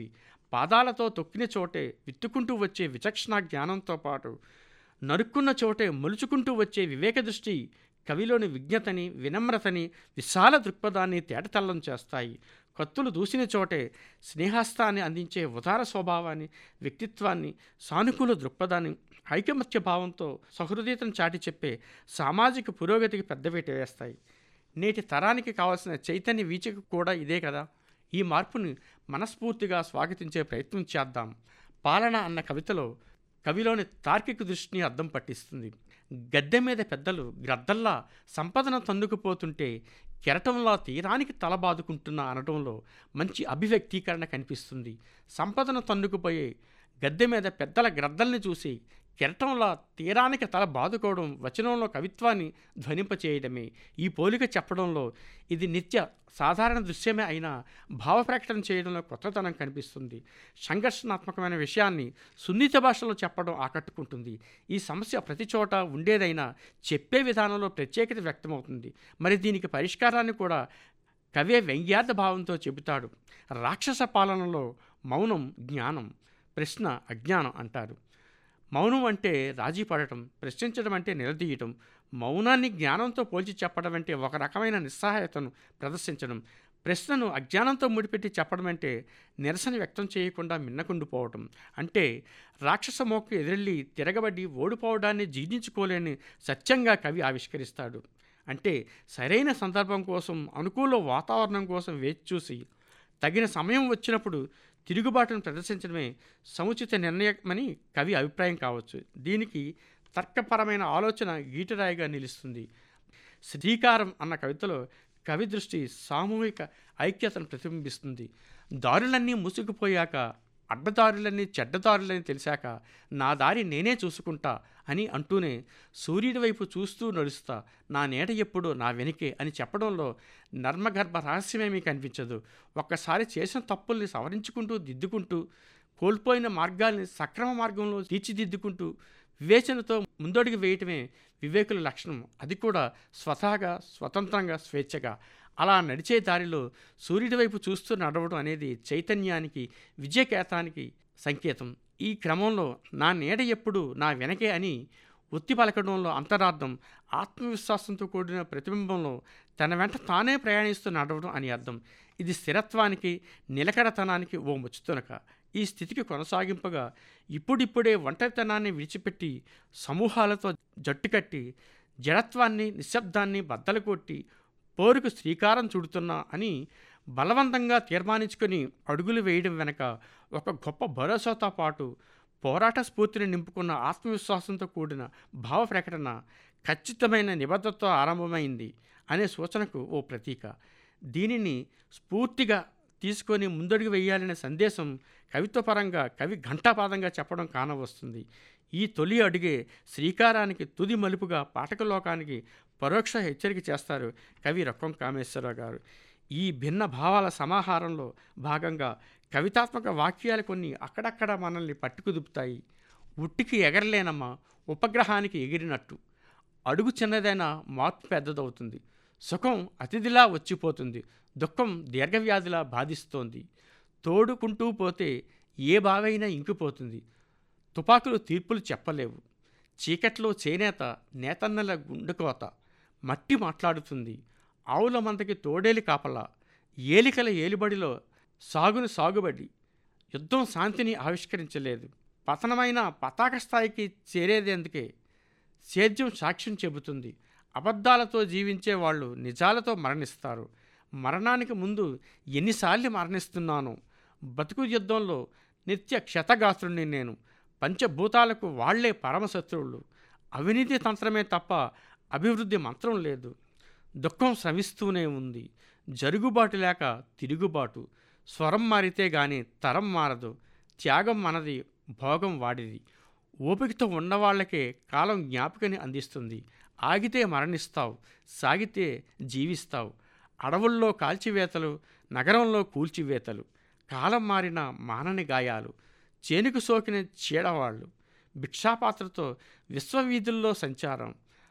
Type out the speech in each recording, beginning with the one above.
కవి పాదాలతో తొక్కిన చోటే విత్తుకుంటూ వచ్చే విచక్షణ జ్ఞానంతో పాటు నరుక్కున్న చోటే మొలుచుకుంటూ వచ్చే వివేక దృష్టి కవిలోని విజ్ఞతని వినమ్రతని విశాల దృక్పథాన్ని తేటతల్లం చేస్తాయి కత్తులు దూసిన చోటే స్నేహాస్తాన్ని అందించే ఉదార స్వభావాన్ని వ్యక్తిత్వాన్ని సానుకూల దృక్పథాన్ని ఐకమత్య భావంతో సహృదయతను చాటి చెప్పే సామాజిక పురోగతికి పెద్దపీట వేస్తాయి నేటి తరానికి కావాల్సిన చైతన్య వీచిక కూడా ఇదే కదా ఈ మార్పుని మనస్ఫూర్తిగా స్వాగతించే ప్రయత్నం చేద్దాం పాలన అన్న కవితలో కవిలోని తార్కిక దృష్టిని అద్దం పట్టిస్తుంది గద్దె మీద పెద్దలు గ్రద్దల్లా సంపదను తన్నుకుపోతుంటే కెరటంలా తీరానికి తలబాదుకుంటున్న అనడంలో మంచి అభివ్యక్తీకరణ కనిపిస్తుంది సంపదను తన్నుకుపోయే గద్దె మీద పెద్దల గ్రద్దల్ని చూసి కెరటంలా తీరానికి తల బాదుకోవడం వచనంలో కవిత్వాన్ని ధ్వనింపచేయడమే ఈ పోలిక చెప్పడంలో ఇది నిత్య సాధారణ దృశ్యమే అయినా భావ ప్రకటన చేయడంలో కొత్తతనం కనిపిస్తుంది సంఘర్షణాత్మకమైన విషయాన్ని సున్నిత భాషలో చెప్పడం ఆకట్టుకుంటుంది ఈ సమస్య ప్రతి చోట ఉండేదైనా చెప్పే విధానంలో ప్రత్యేకత వ్యక్తమవుతుంది మరి దీనికి పరిష్కారాన్ని కూడా కవే వ్యంగ్యార్థ భావంతో చెబుతాడు రాక్షస పాలనలో మౌనం జ్ఞానం ప్రశ్న అజ్ఞానం అంటారు మౌనం అంటే రాజీ పడటం ప్రశ్నించడం అంటే నిలదీయటం మౌనాన్ని జ్ఞానంతో పోల్చి చెప్పడం అంటే ఒక రకమైన నిస్సహాయతను ప్రదర్శించడం ప్రశ్నను అజ్ఞానంతో ముడిపెట్టి చెప్పడం అంటే నిరసన వ్యక్తం చేయకుండా మిన్నకుండిపోవటం అంటే రాక్షస మోక్కు ఎదురెళ్ళి తిరగబడి ఓడిపోవడాన్ని జీర్ణించుకోలేని సత్యంగా కవి ఆవిష్కరిస్తాడు అంటే సరైన సందర్భం కోసం అనుకూల వాతావరణం కోసం వేచి చూసి తగిన సమయం వచ్చినప్పుడు తిరుగుబాటును ప్రదర్శించడమే సముచిత నిర్ణయమని కవి అభిప్రాయం కావచ్చు దీనికి తర్కపరమైన ఆలోచన గీటరాయిగా నిలుస్తుంది శ్రీకారం అన్న కవితలో కవి దృష్టి సామూహిక ఐక్యతను ప్రతిబింబిస్తుంది దారులన్నీ మూసుకుపోయాక అడ్డదారులన్నీ చెడ్డదారులని తెలిసాక నా దారి నేనే చూసుకుంటా అని అంటూనే సూర్యుడి వైపు చూస్తూ నడుస్తా నా నీడ ఎప్పుడు నా వెనుకే అని చెప్పడంలో నర్మగర్భ రహస్యమేమీ కనిపించదు ఒక్కసారి చేసిన తప్పుల్ని సవరించుకుంటూ దిద్దుకుంటూ కోల్పోయిన మార్గాల్ని సక్రమ మార్గంలో తీర్చిదిద్దుకుంటూ వివేచనతో ముందడుగు వేయటమే వివేకుల లక్షణం అది కూడా స్వతహాగా స్వతంత్రంగా స్వేచ్ఛగా అలా నడిచే దారిలో సూర్యుడి వైపు చూస్తూ నడవడం అనేది చైతన్యానికి విజయకేతానికి సంకేతం ఈ క్రమంలో నా నీడ ఎప్పుడు నా వెనకే అని ఒత్తి పలకడంలో అంతరార్థం ఆత్మవిశ్వాసంతో కూడిన ప్రతిబింబంలో తన వెంట తానే ప్రయాణిస్తూ నడవడం అని అర్థం ఇది స్థిరత్వానికి నిలకడతనానికి ఓ ముచ్చుతునక ఈ స్థితికి కొనసాగింపుగా ఇప్పుడిప్పుడే ఒంటరితనాన్ని విడిచిపెట్టి సమూహాలతో జట్టుకట్టి జడత్వాన్ని నిశ్శబ్దాన్ని బద్దలు కొట్టి పోరుకు శ్రీకారం చుడుతున్నా అని బలవంతంగా తీర్మానించుకొని అడుగులు వేయడం వెనక ఒక గొప్ప భరోసాతో పాటు పోరాట స్ఫూర్తిని నింపుకున్న ఆత్మవిశ్వాసంతో కూడిన భావ ప్రకటన ఖచ్చితమైన నిబద్ధతతో ఆరంభమైంది అనే సూచనకు ఓ ప్రతీక దీనిని స్ఫూర్తిగా తీసుకొని ముందడుగు వేయాలనే సందేశం కవిత్వపరంగా కవి ఘంటాపాదంగా చెప్పడం కానవస్తుంది ఈ తొలి అడుగే శ్రీకారానికి తుది మలుపుగా పాఠకలోకానికి పరోక్ష హెచ్చరిక చేస్తారు కవి రొక్కం కామేశ్వరరావు గారు ఈ భిన్న భావాల సమాహారంలో భాగంగా కవితాత్మక వాక్యాలు కొన్ని అక్కడక్కడ మనల్ని పట్టుకుదుపుతాయి ఉట్టికి ఎగరలేనమ్మా ఉపగ్రహానికి ఎగిరినట్టు అడుగు చిన్నదైనా మార్పు పెద్దదవుతుంది సుఖం అతిథిలా వచ్చిపోతుంది దుఃఖం దీర్ఘవ్యాధిలా బాధిస్తోంది తోడుకుంటూ పోతే ఏ బావైనా ఇంకిపోతుంది తుపాకులు తీర్పులు చెప్పలేవు చీకట్లో చేనేత నేతన్నల గుండెకోత మట్టి మాట్లాడుతుంది ఆవుల మందకి తోడేలి కాపలా ఏలికల ఏలిబడిలో సాగును సాగుబడి యుద్ధం శాంతిని ఆవిష్కరించలేదు పతనమైన పతాక స్థాయికి చేరేదేందుకే సేద్యం సాక్ష్యం చెబుతుంది అబద్ధాలతో జీవించే వాళ్ళు నిజాలతో మరణిస్తారు మరణానికి ముందు ఎన్నిసార్లు మరణిస్తున్నాను బతుకు యుద్ధంలో నిత్య క్షతగాత్రుణ్ణి నేను పంచభూతాలకు వాళ్లే పరమశత్రువులు అవినీతి తంత్రమే తప్ప అభివృద్ధి మంత్రం లేదు దుఃఖం శ్రమిస్తూనే ఉంది జరుగుబాటు లేక తిరుగుబాటు స్వరం మారితే గాని తరం మారదు త్యాగం మనది భోగం వాడిది ఓపికతో ఉన్నవాళ్లకే కాలం జ్ఞాపకని అందిస్తుంది ఆగితే మరణిస్తావు సాగితే జీవిస్తావు అడవుల్లో కాల్చివేతలు నగరంలో కూల్చివేతలు కాలం మారిన మానని గాయాలు చేనుకు సోకిన చీడవాళ్ళు భిక్షాపాత్రతో విశ్వవీధుల్లో సంచారం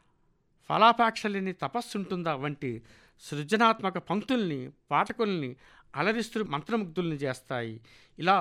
ఫలాపాక్షలిని తపస్సుంటుందా వంటి సృజనాత్మక పంక్తుల్ని పాఠకుల్ని అలరిస్తూ మంత్రముగ్ధుల్ని చేస్తాయి ఇలా